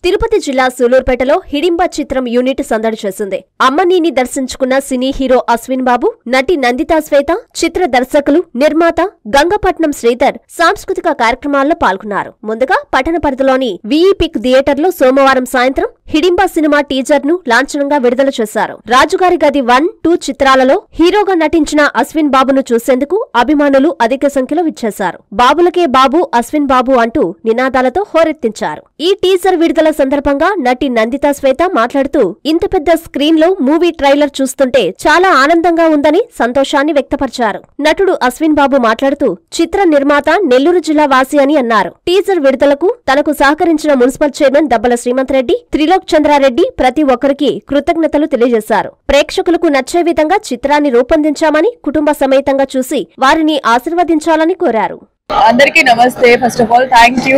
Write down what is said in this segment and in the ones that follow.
తిరుపతి జిల్లా సూలూరుపేటలో హిడింబ చిత్రం యూనిట్ సందడి చేసింది అమ్మనీని దర్శించుకున్న సినీ హీరో అశ్విన్ బాబు నటి నందితా శ్వేత చిత్ర దర్శకులు నిర్మాత గంగపట్నం శ్రీధర్ సాంస్కృతిక కార్యక్రమాల్లో పాల్గొన్నారు ముందుగా పట్టణ పరిధిలోని వీఈపిక్ థియేటర్లో సోమవారం సాయంత్రం హిడింబ సినిమా టీజర్ ను లాంఛనంగా విడుదల చేశారు రాజుగారి గది వన్ టూ చిత్రాలలో హీరోగా నటించిన అశ్విన్ బాబును చూసేందుకు అభిమానులు అధిక సంఖ్యలో విచ్చేశారు బాబులకే బాబు అశ్విన్ బాబు అంటూ నినాదాలతో హోరెత్తించారు ఈ టీజర్ విడుదల సందర్భంగా నటి నందితా శ్వేత మాట్లాడుతూ ఇంత పెద్ద స్క్రీన్ లో మూవీ ట్రైలర్ చూస్తుంటే చాలా ఆనందంగా ఉందని సంతోషాన్ని వ్యక్తపరిచారు నటుడు అశ్విన్ బాబు మాట్లాడుతూ చిత్ర నిర్మాత నెల్లూరు జిల్లా వాసి అని అన్నారు టీజర్ విడుదలకు తనకు సహకరించిన మున్సిపల్ చైర్మన్ దబ్బల శ్రీమంత్ రెడ్డి త్రిలోక్ చంద్రారెడ్డి ప్రతి ఒక్కరికి కృతజ్ఞతలు తెలియజేశారు ప్రేక్షకులకు నచ్చే విధంగా చిత్రాన్ని రూపొందించామని కుటుంబ సమేతంగా చూసి వారిని ఆశీర్వదించాలని కోరారు అందరికీ నమస్తే first of all thank you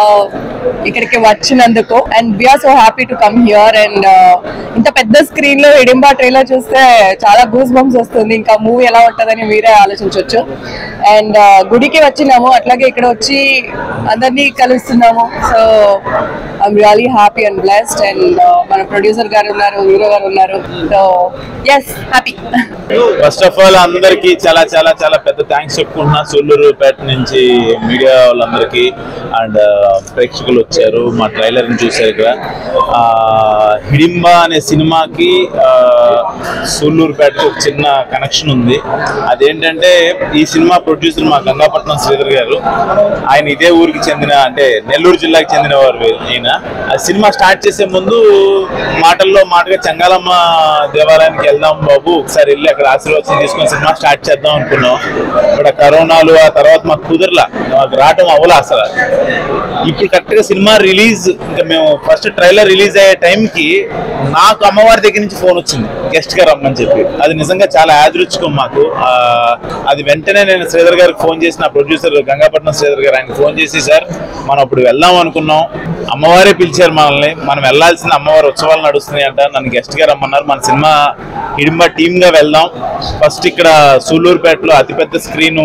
ఇక్కడికి వచ్చినందుకు and we're so happy to come here and ఇంత పెద్ద స్క్రీన్ లో హిడింబా ట్రైలర్ చూస్తే చాలా గూస్ బంప్స్ వస్తుంది ఇంకా మూవీ ఎలా ఉంటుందని మీరే ఆలోచించవచ్చు అండ్ గుడికి వచ్చినాము అట్లాగే ఇక్కడ వచ్చి అందరినీ కలుస్తున్నాము so I'm really happy and blessed and మన ప్రొడ్యూసర్ గారు ఉన్నారు హీరో గారు ఉన్నారు so yes happy first of all అందరికి చాలా చాలా చాలా పెద్ద థ్యాంక్స్ చెప్పుకుంటున్నా సూళ్ళూరుపేట నుంచి మీడియా వాళ్ళందరికీ అండ్ ప్రేక్షకులు వచ్చారు మా ట్రైలర్ ని చూశారు ఇక్కడ ఆ, హిడింబ అనే సినిమాకి ఆ, సూళ్ళూరుపేటకి ఒక చిన్న కనెక్షన్ ఉంది అదేంటంటే ఈ సినిమా ప్రొడ్యూసర్ మా గంగాపట్నం శ్రీధర్ గారు ఆయన ఇదే ఊరికి చెందిన అంటే నెల్లూరు జిల్లాకి చెందిన వారు ఈయన ఆ సినిమా స్టార్ట్ చేసే ముందు మాటల్లో మాటగా చెంగాలమ్మ దేవాలయానికి వెళ్దాం బాబు ఒకసారి వెళ్ళి అక్కడ ఆశీర్వచనం తీసుకొని సినిమా స్టార్ట్ చేద్దాం అనుకున్నాం ఇక్కడ కరోనాలు ఆ తర్వాత మాకు కుదరలా మాకు రావటం అవ్వలే అసలు ఇప్పుడు కరెక్ట్ గా సినిమా రిలీజ్ ఇంకా మేము ఫస్ట్ ట్రైలర్ రిలీజ్ అయ్యే టైంకి నాకు అమ్మవారి దగ్గర నుంచి ఫోన్ వచ్చింది గెస్ట్ గా రమ్మని చెప్పి అది నిజంగా చాలా యాదృచ్ఛికం మాకు ఆ, అది వెంటనే నేను శ్రీధర్ గారికి ఫోన్ చేసిన ప్రొడ్యూసర్ గంగాపట్నం శ్రీధర్ గారు ఆయన ఫోన్ చేసి సార్ మనం ఇప్పుడు వెళ్దాం అనుకున్నాం అమ్మవారే పిలిచారు మనల్ని మనం వెళ్ళాల్సిన అమ్మవారి ఉత్సవాలు నడుస్తున్నాయి అంట నన్ను గెస్ట్ గా రమ్మన్నారు మన సినిమా హిడింబ టీమ్ గా వెళ్దాం ఫస్ట్ ఇక్కడ సూళ్ళూరుపేటలో అతిపెద్ద స్క్రీన్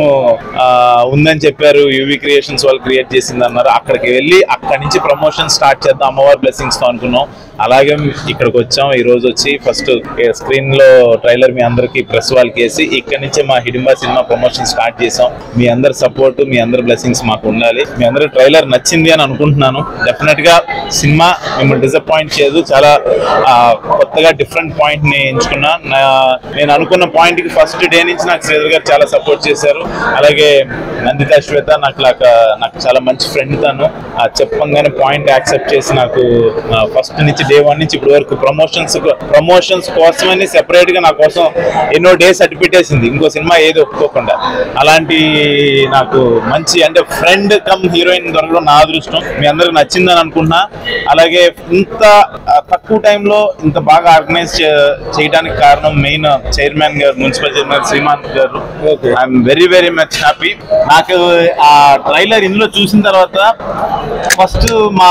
ఉందని చెప్పారు యూవీ క్రియేషన్స్ వాళ్ళు క్రియేట్ చేసింది అన్నారు అక్కడికి వెళ్ళి అక్కడి నుంచి ప్రమోషన్ స్టార్ట్ చేద్దాం అమ్మవారి బ్లెస్సింగ్స్ తో అనుకున్నాం అలాగే ఇక్కడికి వచ్చాం ఈ రోజు వచ్చి ఫస్ట్ స్క్రీన్ లో ట్రైలర్ మీ అందరికి ప్రెస్ వాళ్ళకి వేసి ఇక్కడ నుంచే మా హిడింబా సినిమా ప్రమోషన్ స్టార్ట్ చేసాం మీ అందరి సపోర్ట్ మీ అందరి బ్లెస్సింగ్స్ మాకు ఉండాలి మీ అందరి ట్రైలర్ నచ్చింది అని అనుకుంటున్నాను డెఫినెట్ గా సినిమా మిమ్మల్ని డిసప్పాయింట్ చేయదు చాలా ఆ, కొత్తగా డిఫరెంట్ పాయింట్ ని ఎంచుకున్నా నా- నేను అనుకున్న పాయింట్ కి ఫస్ట్ డే నుంచి నాకు శ్రీధర్ గారు చాలా సపోర్ట్ చేశారు అలాగే నందితా శ్వేత నాకు నాకు నాకు చాలా మంచి ఫ్రెండ్ తను ఆ చెప్పంగానే పాయింట్ యాక్సెప్ట్ చేసి నాకు ఫస్ట్ నుంచి డే వన్ నుంచి ఇప్పటి వరకు ప్రమోషన్స్ ప్రమోషన్స్ కోసమని సెపరేట్ గా నా కోసం ఎన్నో డేస్ అటు పెట్టేసింది ఇంకో సినిమా ఏది ఒప్పుకోకుండా అలాంటి నాకు మంచి అంటే ఫ్రెండ్ కమ్ హీరోయిన్ దొరకడం నా అదృష్టం మీ అందరికి నచ్చిందని అనుకుంటున్నా అలాగే ఇంత ఆ, తక్కువ టైంలో ఇంత బాగా ఆర్గనైజ్ చేయడానికి కారణం మెయిన్ చైర్మన్ గారు మున్సిపల్ చైర్మన్ శ్రీమాన్ గారు I'm very very much happy నాకు ఆ ట్రైలర్ ఇందులో చూసిన తర్వాత ఫస్ట్ మా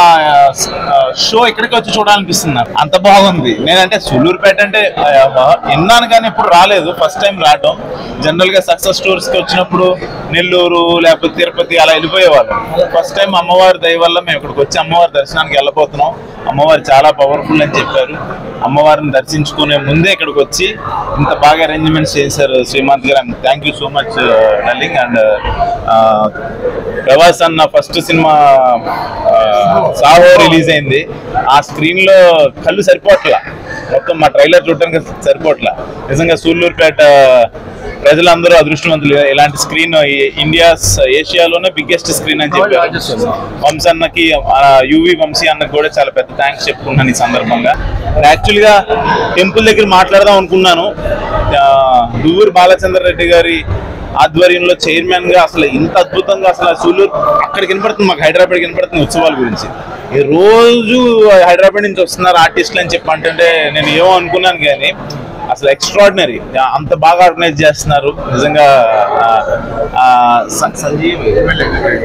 షో ఇక్కడికి వచ్చి చూడాలనిపిస్తుంది నాకు అంత బాగుంది నేనంటే సుళ్ళూరుపేట అంటే ఆ, విన్నాను కానీ ఎప్పుడు రాలేదు ఫస్ట్ టైం రావటం జనరల్ గా సక్సెస్ స్టోర్స్ కి వచ్చినప్పుడు నెల్లూరు లేకపోతే తిరుపతి అలా వెళ్ళిపోయేవాళ్ళం ఫస్ట్ టైం అమ్మవారి దయ వల్ల మేము ఇక్కడికి వచ్చి అమ్మవారి దర్శనానికి వెళ్ళబోతున్నాం అమ్మవారు చాలా పవర్ఫుల్ అని చెప్పారు అమ్మవారిని దర్శించుకునే ముందే ఇక్కడికి వచ్చి ఇంత బాగా అరేంజ్మెంట్స్ చేశారు శ్రీమంత్ గారు and thank you so much darling and Prabhas అన్న ఫస్ట్ సినిమా ఆ, సాహో రిలీజ్ అయింది ఆ స్క్రీన్ లో కళ్ళు సరిపోట్లా మొత్తం మా ట్రైలర్ చూడడానికి సరిపోట్లా నిజంగా సూళ్ళూరుపేట ప్రజలందరూ అదృష్టవంతులు ఇలాంటి స్క్రీన్ ఇండియా ఏషియాలోనే బిగ్గెస్ట్ స్క్రీన్ అని చెప్పారు వంశీ అన్నకి యువి వంశీ అన్నకి కూడా చాలా పెద్ద థ్యాంక్స్ చెప్పుకున్నాను ఈ సందర్భంగా యాక్చువల్ గా టెంపుల్ దగ్గర మాట్లాడదాం అనుకున్నాను ఆ, దువ్వూరు బాలచంద్ర రెడ్డి గారి ఆధ్వర్యంలో చైర్మన్ గా అసలు ఇంత అద్భుతంగా అసలు ఆ సూళ్ళూరు అక్కడ కనపడుతుంది మాకు హైదరాబాద్ కనపడుతుంది ఉత్సవాల గురించి ఈ రోజు హైదరాబాద్ నుంచి వస్తున్నారు ఆర్టిస్టులు అని చెప్పి అంటుంటే నేను ఏమో అనుకున్నాను కానీ అసలు ఎక్స్ట్రాడినరీ అంత బాగా ఆర్గనైజ్ చేస్తున్నారు నిజంగా ఆ, ఆ, స- సంజీవ్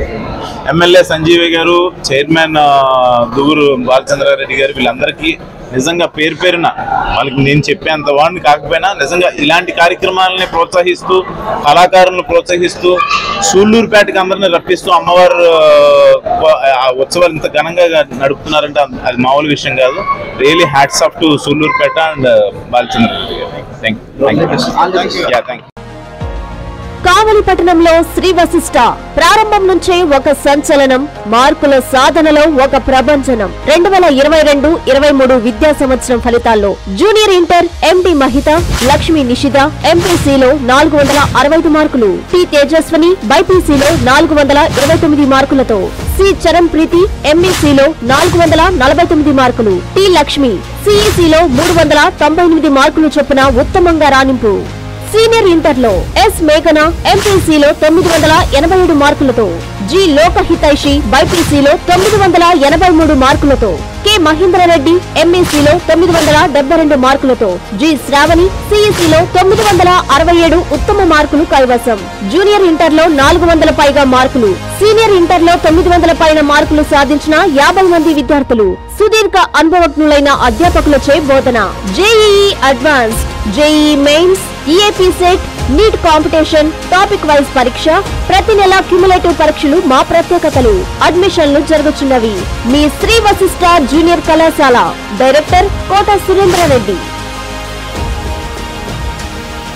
ఎమ్మెల్యే సంజీవి గారు చైర్మన్ ఆ, దుగురు బాలచంద్రారెడ్డి గారు వీళ్ళందరికీ నిజంగా పేరు పేరున వాళ్ళకి నేను చెప్పేంత వాడిని కాకపోయినా నిజంగా ఇలాంటి కార్యక్రమాలని ప్రోత్సహిస్తూ కళాకారులను ప్రోత్సహిస్తూ సూళ్ళూరుపేటకి అందరిని రప్పిస్తూ అమ్మవారు ఆ, ఆ ఉత్సవాలు ఇంత ఘనంగా నడుపుతున్నారంటే అది- అది మామూలు విషయం కాదు really hats off to Sullurpeta and Balachandrareddy గారు thank you thank you Kavali పట్టణంలో శ్రీ వశిష్ట ప్రారంభం నుంచే ఒక సంచలనం మార్కుల సాధనలో ఒక ప్రభంజనం రెండు వేల ఇరవై రెండు ఇరవై మూడు విద్యా సంవత్సరం ఫలితాల్లో junior inter MD Mahitha Lakshmi Nishitha ఎంపీసీలో నాలుగు వందల అరవై ఐదు మార్కులు టి తేజస్వని బైపీసీలో నాలుగు వందల ఇరవై తొమ్మిది మార్కులతో సి చరణ్ ప్రీతి ఎంఈసీలో నాలుగు వందల నలభై తొమ్మిది మార్కులు టి లక్ష్మి సిఈసీలో మూడు వందల తొంభై ఎనిమిది మార్కులు చొప్పున ఉత్తమంగా రాణింపు సీనియర్ ఇంటర్ లో ఎస్ మేఘన ఎంపీసీలో తొమ్మిది వందల ఎనభై ఏడు మార్కులతో జి లోకహితైషి బైపీసీలో తొమ్మిది వందల ఎనభై మూడు మార్కులతో కె మహేంద్రరెడ్డి ఎంఈసీలో తొమ్మిది వందల డెబ్బై రెండు మార్కులతో జి శ్రావణి సిఈసీలో తొమ్మిది వందల అరవై ఏడు ఉత్తమ మార్కులు కైవసం జూనియర్ ఇంటర్ లో నాలుగు వందల పైగా మార్కులు సీనియర్ ఇంటర్ లో తొమ్మిది వందల పైన మార్కులు సాధించిన యాభై మంది విద్యార్థులు సుదీర్ఘ అనుభవజ్ఞులైన అధ్యాపకులచే బోధన JEE advanced JEE mains EAPCET NEET competition topic wise పరీక్ష ప్రతి నెల క్యుములేటివ్ పరీక్షలు మా ప్రత్యేకతలు అడ్మిషన్లు జరుగుతున్నవి మీ శ్రీ వశిష్ట జూనియర్ కళాశాల డైరెక్టర్ కోట సురేంద్ర రెడ్డి